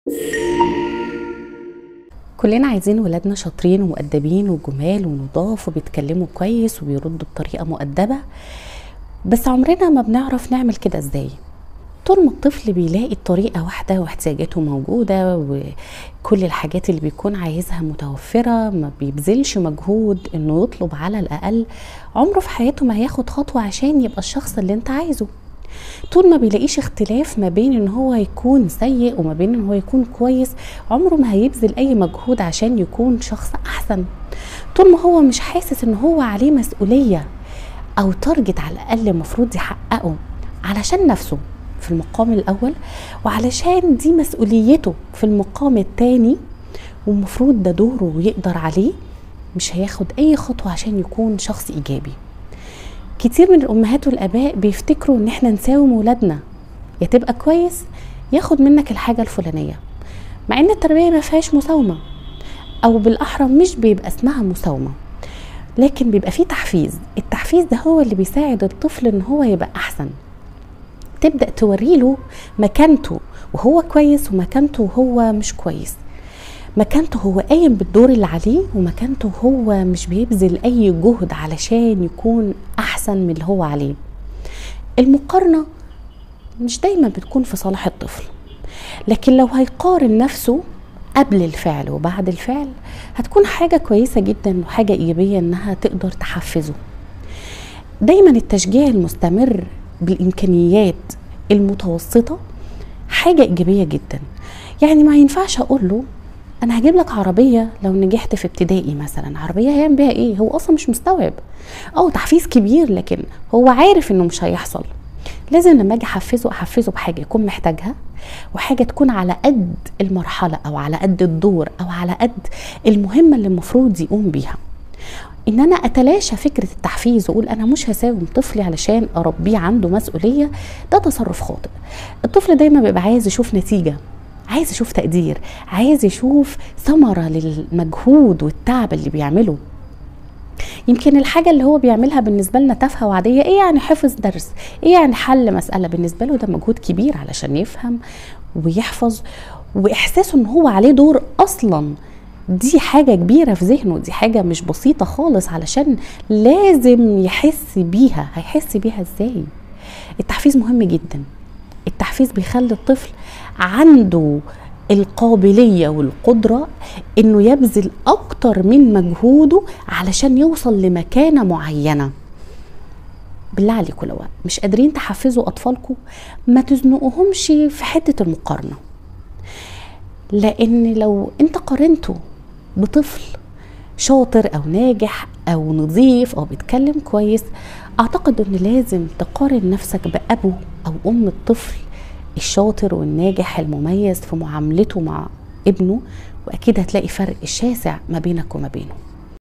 كلنا عايزين ولادنا شاطرين ومؤدبين وجمال ونضاف وبيتكلموا كويس وبيردوا بطريقة مؤدبة بس عمرنا ما بنعرف نعمل كده ازاي طول ما الطفل بيلاقي الطريقة واحدة واحتياجاته موجودة وكل الحاجات اللي بيكون عايزها متوفرة ما بيبذلش مجهود انه يطلب على الأقل عمره في حياته ما هياخد خطوة عشان يبقى الشخص اللي انت عايزه طول ما بيلاقيش اختلاف ما بين ان هو يكون سيء وما بين ان هو يكون كويس عمره ما هيبذل اي مجهود عشان يكون شخص احسن طول ما هو مش حاسس ان هو عليه مسؤولية او تارجت على الاقل المفروض يحققه علشان نفسه في المقام الاول وعلشان دي مسؤوليته في المقام الثاني والمفروض ده دوره ويقدر عليه مش هياخد اي خطوه عشان يكون شخص ايجابي كتير من الامهات والاباء بيفتكروا ان احنا نساوم ولادنا يا تبقى كويس ياخد منك الحاجه الفلانيه مع ان التربيه ما فيهاش مساومه او بالاحرى مش بيبقى اسمها مساومه لكن بيبقى فيه تحفيز التحفيز ده هو اللي بيساعد الطفل ان هو يبقى احسن تبدا توريله مكانته وهو كويس ومكانته وهو مش كويس مكانته هو قايم بالدور اللي عليه ومكانته هو مش بيبذل اي جهد علشان يكون احسن من اللي هو عليه المقارنه مش دايما بتكون في صالح الطفل لكن لو هيقارن نفسه قبل الفعل وبعد الفعل هتكون حاجه كويسه جدا وحاجه ايجابيه انها تقدر تحفزه دايما التشجيع المستمر بالامكانيات المتوسطه حاجه ايجابيه جدا يعني ما ينفعش اقول له انا هجيب لك عربيه لو نجحت في ابتدائي مثلا عربيه هيعمل بيها ايه هو اصلا مش مستوعب اه تحفيز كبير لكن هو عارف انه مش هيحصل لازم لما اجي احفزه احفزه بحاجه يكون محتاجها وحاجه تكون على قد المرحله او على قد الدور او على قد المهمه اللي المفروض يقوم بيها ان انا اتلاشى فكره التحفيز واقول انا مش هساوم طفلي علشان اربيه عنده مسؤوليه ده تصرف خاطئ الطفل دايما بيبقى عايز يشوف نتيجه عايز يشوف تقدير عايز يشوف ثمره للمجهود والتعب اللي بيعمله يمكن الحاجة اللي هو بيعملها بالنسبة لنا تافهة وعادية ايه يعني حفظ درس ايه يعني حل مسألة بالنسبة له ده مجهود كبير علشان يفهم ويحفظ واحساسه ان هو عليه دور اصلا دي حاجة كبيرة في ذهنه دي حاجة مش بسيطة خالص علشان لازم يحس بيها هيحس بيها ازاي التحفيز مهم جدا التحفيز بيخلي الطفل عنده القابلية والقدرة انه يبذل اكتر من مجهوده علشان يوصل لمكانة معينة بالله عليكم لو مش قادرين تحفزوا اطفالكم ما تزنقوهمش في حتة المقارنة لان لو انت قارنته بطفل شاطر او ناجح او نظيف او بيتكلم كويس اعتقد ان لازم تقارن نفسك بابو او ام الطفل الشاطر والناجح المميز في معاملته مع ابنه واكيد هتلاقي فرق شاسع ما بينك وما بينه